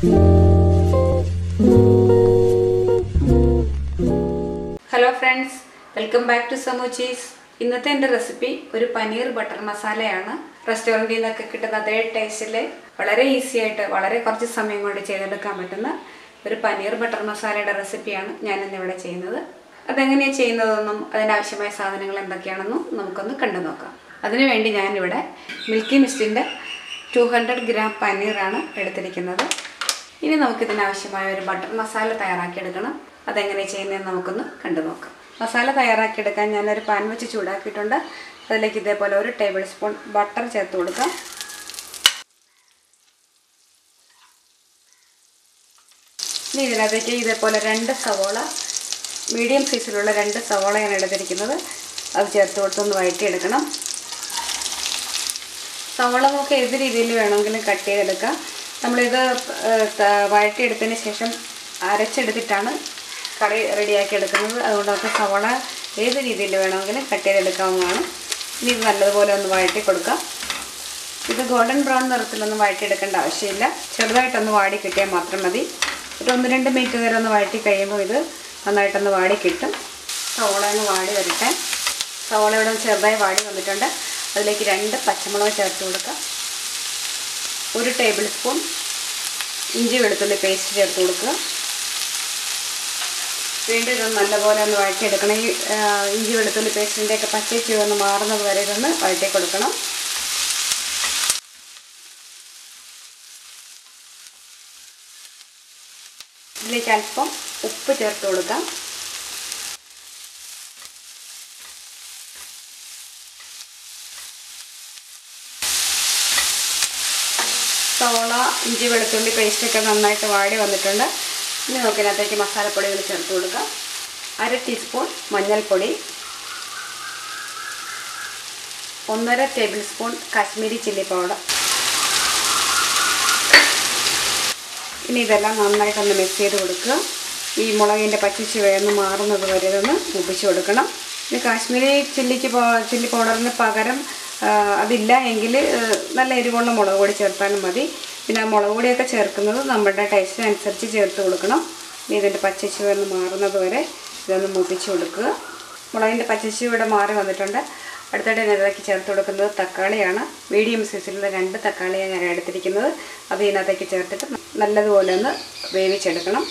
hello friends welcome back to Samoochees ഇന്നത്തെ എൻ്റെ recipe ഒരു പനീർ ബട്ടർ മസാലയാണ് റെസ്റ്റോറൻറ്റിൽ നിന്നൊക്കെ കിട്ടുന്ന അതേ ടേസ്റ്റിൽ വളരെ ഈസി ആയിട്ട് വളരെ കുറച്ച് സമയം കൊണ്ട് ചെയ്തെടുക്കാൻ പറ്റുന്ന ഒരു പനീർ ബട്ടർ മസാലയുടെ റെസിപ്പിയാണ് ഞാൻ ഇന്നിവിടെ ചെയ്യുന്നത് അതെങ്ങനെയാണ് ചെയ്യുന്നതെന്നും അതിനാവശ്യമായ സാധനങ്ങൾ എന്തൊക്കെയാണെന്നും നമുക്കൊന്ന് കണ്ടു നോക്കാം അതിനുവേണ്ടി ഞാനിവിടെ മിൽക്കി മിസ്റ്റിൻ്റെ ടു ഹൺഡ്രഡ് ഗ്രാം പനീറാണ് എടുത്തിരിക്കുന്നത് ഇനി നമുക്കിതിനാവശ്യമായ ഒരു ബട്ടർ മസാല തയ്യാറാക്കിയെടുക്കണം അതെങ്ങനെ ചെയ്യുന്നതെന്ന് നമുക്കൊന്ന് കണ്ടു നോക്കാം മസാല തയ്യാറാക്കിയെടുക്കാൻ ഞാനൊരു പാൻ വെച്ച് ചൂടാക്കിയിട്ടുണ്ട് അതിലേക്ക് ഇതേപോലെ ഒരു ടേബിൾ സ്പൂൺ ബട്ടർ ചേർത്ത് കൊടുക്കാം ഇനി ഇതിനകത്തേക്ക് ഇതേപോലെ രണ്ട് സവോള മീഡിയം സൈസിലുള്ള രണ്ട് സവോളയാണ് എടുത്തിരിക്കുന്നത് അത് ചേർത്ത് കൊടുത്തൊന്ന് വഴറ്റിയെടുക്കണം സവോള നമുക്ക് ഏത് രീതിയിൽ വേണമെങ്കിലും കട്ട് ചെയ്തെടുക്കാം നമ്മളിത് ഏഹ്, ത- വഴറ്റിയെടുത്തതിന് ശേഷം അരച്ചെടുത്തിട്ടാണ് കറി റെഡിയാക്കി എടുക്കുന്നത് അതുകൊണ്ട് നമുക്ക് സവോള ഏത് രീതിയിൽ വേണമെങ്കിലും കട്ട് ചെയ്തെടുക്കാവുന്നതാണ് ഇനി ഇത് നല്ലതുപോലെ ഒന്ന് വഴറ്റി കൊടുക്കാം ഇത് ഗോൾഡൻ ബ്രൗൺ നിറത്തിലൊന്നും വഴറ്റിയെടുക്കേണ്ട ആവശ്യമില്ല ചെറുതായിട്ടൊന്ന് വാടി കിട്ടിയാൽ മാത്രം മതി ഒരു ഒന്ന് രണ്ട് മിനിറ്റ് നേരം ഒന്ന് വഴറ്റി കഴിയുമ്പോൾ ഇത് നന്നായിട്ടൊന്ന് വാടി കിട്ടും സവോള ഒന്ന് വാടി വരട്ടെ സവോള ഇവിടെ ഒന്ന് ചെറുതായി വാടി വന്നിട്ടുണ്ട് അതിലേക്ക് രണ്ട് പച്ചമുളക് ചേർത്ത് കൊടുക്കാം ഒരു ടേബിൾ സ്പൂൺ ഇഞ്ചി വെളുത്തുള്ളി പേസ്റ്റ് ചേർത്ത് കൊടുക്കുക വീണ്ടും ഇതൊന്ന് നല്ലപോലെ ഒന്ന് വഴറ്റിയെടുക്കണം ഈ ആ, ഇഞ്ചി വെളുത്തുള്ളി പേസ്റ്റിൻ്റെയൊക്കെ പച്ചച്ച് ഒന്ന് മാറുന്നത് വരെ ഇതൊന്ന് വഴറ്റി കൊടുക്കണം ഇതിലേക്ക് അല്പം ഉപ്പ് ചേർത്ത് കൊടുക്കാം സവോള ഇഞ്ചി വെളുത്തുള്ളി പേസ്റ്റൊക്കെ നന്നായിട്ട് വാടി വന്നിട്ടുണ്ട് ഇനി നമുക്കിനകത്തേക്ക് മസാലപ്പൊടികൾ ചേർത്ത് കൊടുക്കാം അര ടീസ്പൂൺ മഞ്ഞൾപ്പൊടി ഒന്നര tablespoon Kashmiri chilli powder ഇനി ഇതെല്ലാം നന്നായിട്ടൊന്ന് മിക്സ് ചെയ്ത് കൊടുക്കുക ഈ മുളകിൻ്റെ പച്ചച്ചുവയൊന്ന് മാറുന്നത് വരെ ഇതൊന്ന് മുപ്പിച്ച് കൊടുക്കണം ഇനി കാശ്മീരി ചില്ലിക്ക് പോ ചില്ലി പൗഡറിന് പകരം ആ, അതില്ല എങ്കിൽ ആ, നല്ല എരിവുള്ള മുളക് പൊടി ചേർത്താലും മതി പിന്നെ ആ മുളക് പൊടിയൊക്കെ ചേർക്കുന്നത് നമ്മുടെ ടേസ്റ്റിനനുസരിച്ച് ചേർത്ത് കൊടുക്കണം ഇനി ഇതിൻ്റെ പച്ചച്ചുവയൊന്ന് മാറുന്നത് വരെ ഇതൊന്ന് മുപ്പിച്ച് കൊടുക്കുക മുളകിൻ്റെ പച്ചച്ചുവയുടെ മാറി വന്നിട്ടുണ്ട് അടുത്തിടെ ഇതിനകത്തേക്ക് ചേർത്ത് കൊടുക്കുന്നത് തക്കാളിയാണ് മീഡിയം സൈസിലുള്ള രണ്ട് തക്കാളിയാണ് ഞാൻ എടുത്തിരിക്കുന്നത് അത് ഇതിനകത്തേക്ക് ചേർത്തിട്ട് നല്ലതുപോലെ ഒന്ന് വേവിച്ചെടുക്കണം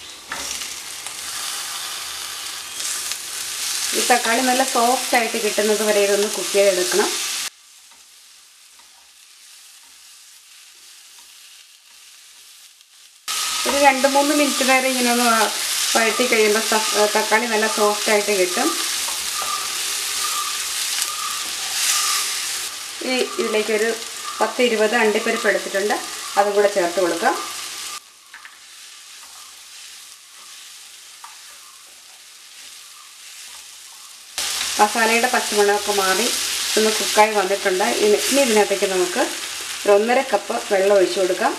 ഈ തക്കാളി നല്ല സോഫ്റ്റ് ആയിട്ട് കിട്ടുന്നത് വരെ ഇതൊന്ന് കുക്ക് ചെയ്തെടുക്കണം ഒരു രണ്ട് മൂന്ന് മിനിറ്റ് നേരം ഇങ്ങനെ ഒന്ന് വ- വഴറ്റി കഴിയുമ്പോൾ സ- തക്കാളി നല്ല സോഫ്റ്റ് ആയിട്ട് കിട്ടും ഈ ഇതിലേക്ക് ഒരു പത്ത് ഇരുപത് അണ്ടിപ്പരിപ്പ് എടുത്തിട്ടുണ്ട് അതും കൂടെ ചേർത്ത് കൊടുക്കാം മസാലയുടെ പച്ചമുളകൊക്കെ മാറി ഒന്ന് കുക്കായി വന്നിട്ടുണ്ട് ഇനി ഇനി ഇതിനകത്തേക്ക് നമുക്ക് ഒരു ഒന്നര കപ്പ് വെള്ളം ഒഴിച്ചു കൊടുക്കാം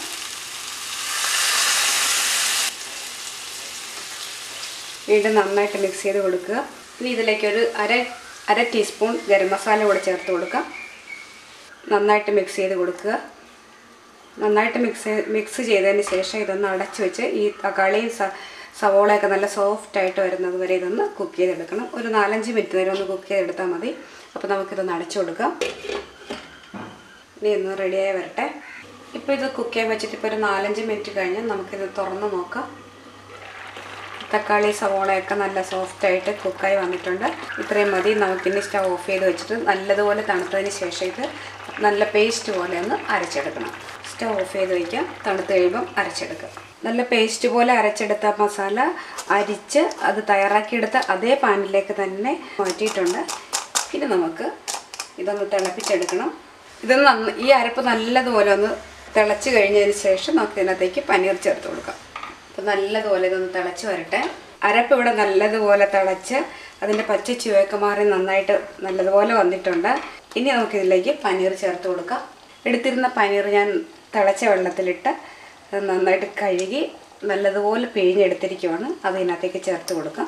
വീണ്ടും നന്നായിട്ട് മിക്സ് ചെയ്ത് കൊടുക്കുക ഇനി ഇതിലേക്ക് ഒരു അര അര ടീസ്പൂൺ ഗരം മസാല കൂടെ ചേർത്ത് കൊടുക്കാം നന്നായിട്ട് മിക്സ് ചെയ്ത് കൊടുക്കുക നന്നായിട്ട് മിക്സ് മിക്സ് ചെയ്തതിന് ശേഷം ഇതൊന്ന് അടച്ചു വെച്ച് ഈ തക്കാളിയും സ സവോളയൊക്കെ നല്ല സോഫ്റ്റ് ആയിട്ട് വരുന്നത് വരെ ഇതൊന്ന് കുക്ക് ചെയ്തെടുക്കണം ഒരു നാലഞ്ച് മിനിറ്റ് നേരം ഒന്ന് കുക്ക് ചെയ്തെടുത്താൽ മതി അപ്പോൾ നമുക്കിതൊന്ന് അടച്ചു കൊടുക്കാം ഇനി ഒന്ന് റെഡിയായി വരട്ടെ ഇപ്പോൾ ഇത് കുക്ക് ചെയ്യാൻ വെച്ചിട്ട് ഇപ്പോൾ ഒരു നാലഞ്ച് മിനിറ്റ് കഴിഞ്ഞ് നമുക്കിത് തുറന്ന് നോക്കാം തക്കാളി സവോളയൊക്കെ നല്ല സോഫ്റ്റ് ആയിട്ട് കുക്കായി വന്നിട്ടുണ്ട് ഇത്രയും മതി നമുക്കിനി സ്റ്റവ് ഓഫ് ചെയ്ത് വെച്ചിട്ട് നല്ലതുപോലെ തണുത്തതിന് ശേഷം ഇത് നല്ല പേസ്റ്റ് പോലെ ഒന്ന് അരച്ചെടുക്കണം സ്റ്റവ് ഓഫ് ചെയ്ത് വയ്ക്കാം തണുത്ത് കഴിയുമ്പം അരച്ചെടുക്കുക നല്ല പേസ്റ്റ് പോലെ അരച്ചെടുത്ത മസാല അരിച്ച് അത് തയ്യാറാക്കിയെടുത്ത അതേ പാനിലേക്ക് തന്നെ മാറ്റിയിട്ടുണ്ട് ഇനി നമുക്ക് ഇതൊന്ന് തിളപ്പിച്ചെടുക്കണം ഇത് നന്ന ഈ അരപ്പ് നല്ലതുപോലെ ഒന്ന് തിളച്ച് കഴിഞ്ഞതിന് ശേഷം നമുക്ക് ഇതിനകത്തേക്ക് പനീർ ചേർത്ത് കൊടുക്കാം അപ്പോൾ നല്ലതുപോലെ ഇതൊന്ന് തിളച്ച് വരട്ടെ അരപ്പ് ഇവിടെ നല്ലതുപോലെ തിളച്ച് അതിൻ്റെ പച്ച ചുവയൊക്കെ മാറി നന്നായിട്ട് നല്ലതുപോലെ വന്നിട്ടുണ്ട് ഇനി നമുക്കിതിലേക്ക് പനീർ ചേർത്ത് കൊടുക്കാം എടുത്തിരുന്ന പനീർ ഞാൻ തിളച്ച വെള്ളത്തിലിട്ട് അത് നന്നായിട്ട് കഴുകി നല്ലതുപോലെ പിഴിഞ്ഞെടുത്തിരിക്കുവാണ് അത് ഇതിനകത്തേക്ക് ചേർത്ത് കൊടുക്കാം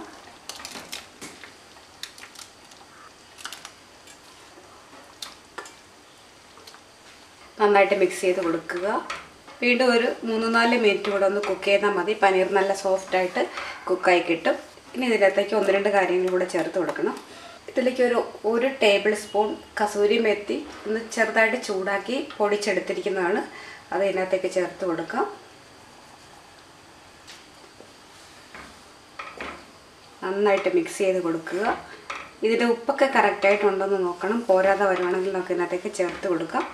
നന്നായിട്ട് മിക്സ് ചെയ്ത് കൊടുക്കുക വീണ്ടും ഒരു മൂന്ന് നാല് മിനിറ്റ് കൂടെ ഒന്ന് കുക്ക് ചെയ്താൽ മതി പനീർ നല്ല സോഫ്റ്റായിട്ട് കുക്കായി കിട്ടും ഇനി ഇതിനകത്തേക്ക് ഒന്ന് രണ്ട് കാര്യങ്ങൾ കൂടെ ചേർത്ത് കൊടുക്കണം ഇതിലേക്ക് ഒരു ഒരു ടേബിൾ സ്പൂൺ കസൂരി മെത്തി ഒന്ന് ചെറുതായിട്ട് ചൂടാക്കി പൊടിച്ചെടുത്തിരിക്കുന്നതാണ് അത് ഇതിനകത്തേക്ക് ചേർത്ത് കൊടുക്കാം നന്നായിട്ട് മിക്സ് ചെയ്ത് കൊടുക്കുക ഇതിൻ്റെ ഉപ്പൊക്കെ കറക്റ്റായിട്ടുണ്ടോയെന്ന് നോക്കണം പോരാതെ വരുവാണെങ്കിൽ നമുക്ക് ഇതിനകത്തേക്ക് ചേർത്ത് കൊടുക്കാം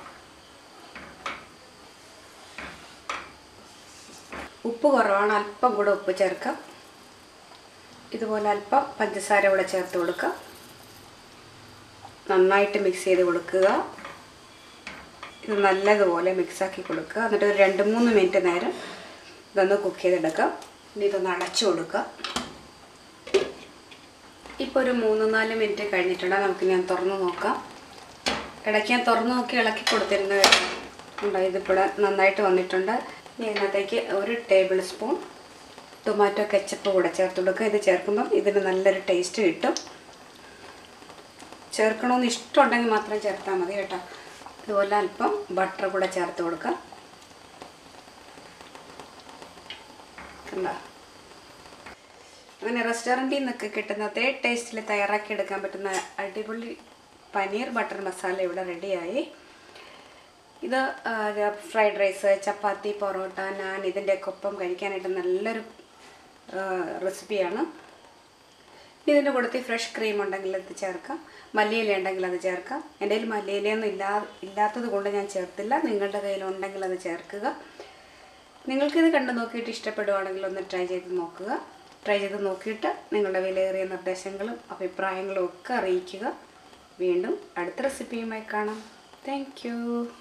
ഉപ്പ് കുറവാണ് അല്പം കൂടെ ഉപ്പ് ചേർക്കാം ഇതുപോലെ അല്പം പഞ്ചസാര കൂടെ ചേർത്ത് കൊടുക്കാം നന്നായിട്ട് മിക്സ് ചെയ്ത് കൊടുക്കുക ഇത് നല്ലതുപോലെ മിക്സാക്കി കൊടുക്കുക എന്നിട്ട് ഒരു രണ്ട് മൂന്ന് മിനിറ്റ് നേരം ഇതൊന്ന് കുക്ക് ചെയ്തെടുക്കാം ഇനി ഇതൊന്ന് അടച്ചു കൊടുക്കുക ഇപ്പോൾ ഒരു മൂന്ന് നാല് മിനിറ്റ് കഴിഞ്ഞിട്ടുണ്ട് നമുക്ക് ഞാൻ തുറന്ന് നോക്കാം ഇടയ്ക്ക് ഞാൻ തുറന്ന് നോക്കി ഇളക്കി കൊടുത്തിരുന്ന ഉണ്ട് ഇതിപ്പോൾ നന്നായിട്ട് വന്നിട്ടുണ്ട് ഇനി ഇതിനകത്തേക്ക് ഒരു ടേബിൾ സ്പൂൺ ടൊമാറ്റോ കെച്ചപ്പ് കൂടെ ചേർത്ത് കൊടുക്കുക ഇത് ചേർക്കുമ്പം ഇതിന് നല്ലൊരു ടേസ്റ്റ് കിട്ടും ചേർക്കണമെന്ന് ഇഷ്ടമുണ്ടെങ്കിൽ മാത്രം ചേർത്താൽ മതി കേട്ടോ അതുപോലെ അല്പം ബട്ടർ കൂടെ ചേർത്ത് കൊടുക്കാം കണ്ടോ അങ്ങനെ റെസ്റ്റോറൻറ്റിൽ നിന്നൊക്കെ കിട്ടുന്ന അതേ ടേസ്റ്റിൽ തയ്യാറാക്കി എടുക്കാൻ പറ്റുന്ന അടിപൊളി പനീർ ബട്ടർ മസാല ഇവിടെ റെഡിയായി ഇത് ഫ്രൈഡ് റൈസ് ചപ്പാത്തി പൊറോട്ട നാൻ ഇതിൻ്റെയൊക്കെ ഒപ്പം കഴിക്കാനായിട്ട് നല്ലൊരു റെസിപ്പിയാണ് ഇതിൻ്റെ കൂട്ടത്തിൽ ഫ്രഷ് ക്രീം ഉണ്ടെങ്കിൽ അത് ചേർക്കാം മല്ലിയില ഉണ്ടെങ്കിൽ അത് ചേർക്കാം എൻ്റെ കയ്യിൽ മല്ലിയിലയൊന്നും ഇല്ലാ ഇല്ലാത്തത് കൊണ്ട് ഞാൻ ചേർത്തില്ല നിങ്ങളുടെ കയ്യിലുണ്ടെങ്കിൽ അത് ചേർക്കുക നിങ്ങൾക്കിത് കണ്ടു നോക്കിയിട്ട് ഇഷ്ടപ്പെടുവാണെങ്കിൽ ഒന്ന് ട്രൈ ചെയ്ത് നോക്കുക ട്രൈ ചെയ്ത് നോക്കിയിട്ട് നിങ്ങളുടെ വിലയേറിയ നിർദ്ദേശങ്ങളും അഭിപ്രായങ്ങളും ഒക്കെ അറിയിക്കുക വീണ്ടും അടുത്ത റെസിപ്പിയുമായി കാണാം താങ്ക്